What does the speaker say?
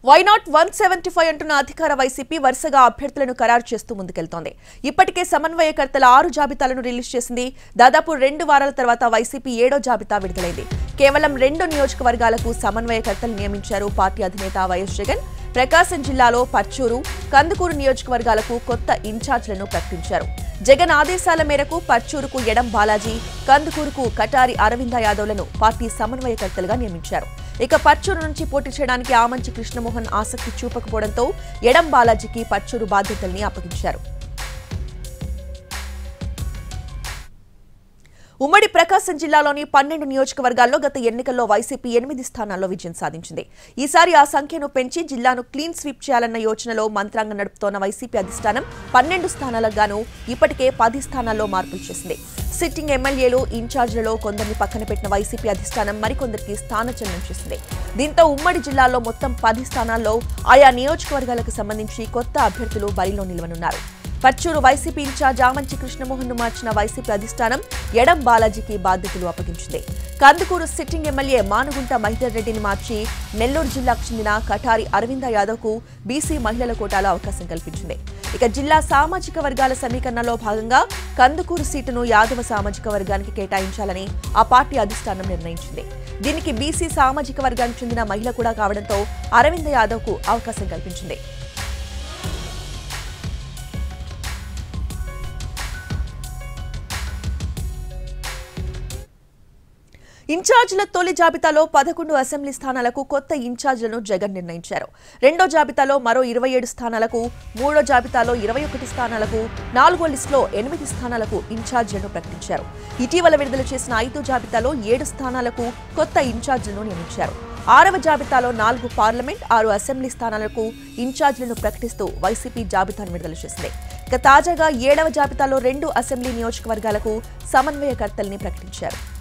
why not one seventy five అంటున్న అధికార YCP వరుసగా అభ్యర్థులను ఖరారు చేస్తూ ముందుకెళ్తోంది ఇప్పటికే సమన్వయకర్తల ఆరు జాబితాలను రిలీజ్ చేసింది దాదాపు రెండు వారాల తర్వాత వైసీపీ ఏడో జాబితా విడుదలైంది కేవలం రెండు నియోజకవర్గాలకు సమన్వయకర్తలు నియమించారు పార్టీ అధినేత వైఎస్ జగన్ ప్రకాశం జిల్లాలో పర్చూరు కందుకూరు నియోజకవర్గాలకు కొత్త ఇన్ఛార్జ్లను ప్రకటించారు జగన్ ఆదేశాల మేరకు పర్చూరుకు ఎడం బాలాజీ కందుకూరుకు కటారి అరవింద యాదవ్లను పార్టీ సమన్వయకర్తలుగా నియమించారు ఇక పర్చూరు నుంచి పోటీ చేయడానికి ఆమంచి కృష్ణమోహన్ ఆసక్తి చూపకపోవడంతో ఎడం బాలాజీకి పర్చూరు బాధ్యతల్ని అప్పగించారు ఉమ్మడి ప్రకాశం జిల్లాలోని పన్నెండు నియోజకవర్గాల్లో గత ఎన్నికల్లో వైసీపీ ఎనిమిది స్థానాల్లో విజయం సాధించింది ఈసారి ఆ సంఖ్యను పెంచి జిల్లాను క్లీన్ స్వీప్ చేయాలన్న యోచనలో మంత్రాంగం నడుపుతోన్న వైసీపీ అధిష్టానం పన్నెండు స్థానాలకు గాను ఇప్పటికే పది స్థానాల్లో మార్పులు చేసింది సిట్టింగ్ ఎమ్మెల్యేలు ఇన్ఛార్జీలలో కొందరిని పక్కన పెట్టిన వైసీపీ అధిష్టానం మరికొందరికి స్థానచలనం చేసింది దీంతో ఉమ్మడి జిల్లాలో మొత్తం పది స్థానాల్లో ఆయా నియోజకవర్గాలకు సంబంధించి కొత్త అభ్యర్థులు బరిలో నిలవనున్నారు పర్చూరు వైసీపీ ఇన్ఛార్జ్ ఆమంచి కృష్ణమోహన్ ను మార్చిన వైసీపీ అధిష్టానం ఎడం బాలాజీకి బాధ్యతలు అప్పగించింది కందుకూరు సిట్టింగ్ ఎమ్మెల్యే మానుగుంట మహిదర్ రెడ్డిని మార్చి నెల్లూరు జిల్లాకు చెందిన కఠారి అరవింద యాదవ్ కు బీసీ మహిళల కోటాలో అవకాశం కల్పించింది ఇక జిల్లా సామాజిక వర్గాల సమీకరణలో భాగంగా కందుకూరు సీటును యాదవ సామాజిక వర్గానికి కేటాయించాలని ఆ పార్టీ అధిష్టానం నిర్ణయించింది దీనికి బీసీ సామాజిక వర్గానికి చెందిన మహిళ కూడా కావడంతో అరవింద యాదవ్ కు అవకాశం కల్పించింది ఇన్ఛార్జీల తొలి జాబితాలో పదకొండు అసెంబ్లీ స్థానాలకు కొత్త ఇన్ఛార్జీలను జగన్ నిర్ణయించారు రెండో జాబితాలో మరో ఇరవై ఏడు స్థానాలకు మూడో జాబితాలో ఇరవై ఒకటి స్థానాలకు నాలుగో లిస్టులో ఎనిమిది స్థానాలకు ఇన్ఛార్జీలను ప్రకటించారు ఇటీవల విడుదల చేసిన ఐదో జాబితాలో ఏడు స్థానాలకు కొత్త ఇన్ఛార్జీలను నియమించారు ఆరవ జాబితాలో నాలుగు పార్లమెంట్ ఆరు అసెంబ్లీ స్థానాలకు ఇన్ఛార్జీలను ప్రకటిస్తూ వైసీపీ జాబితాను విడుదల చేసింది ఇక తాజాగా ఏడవ జాబితాలో రెండు అసెంబ్లీ నియోజకవర్గాలకు సమన్వయకర్తల్ని ప్రకటించారు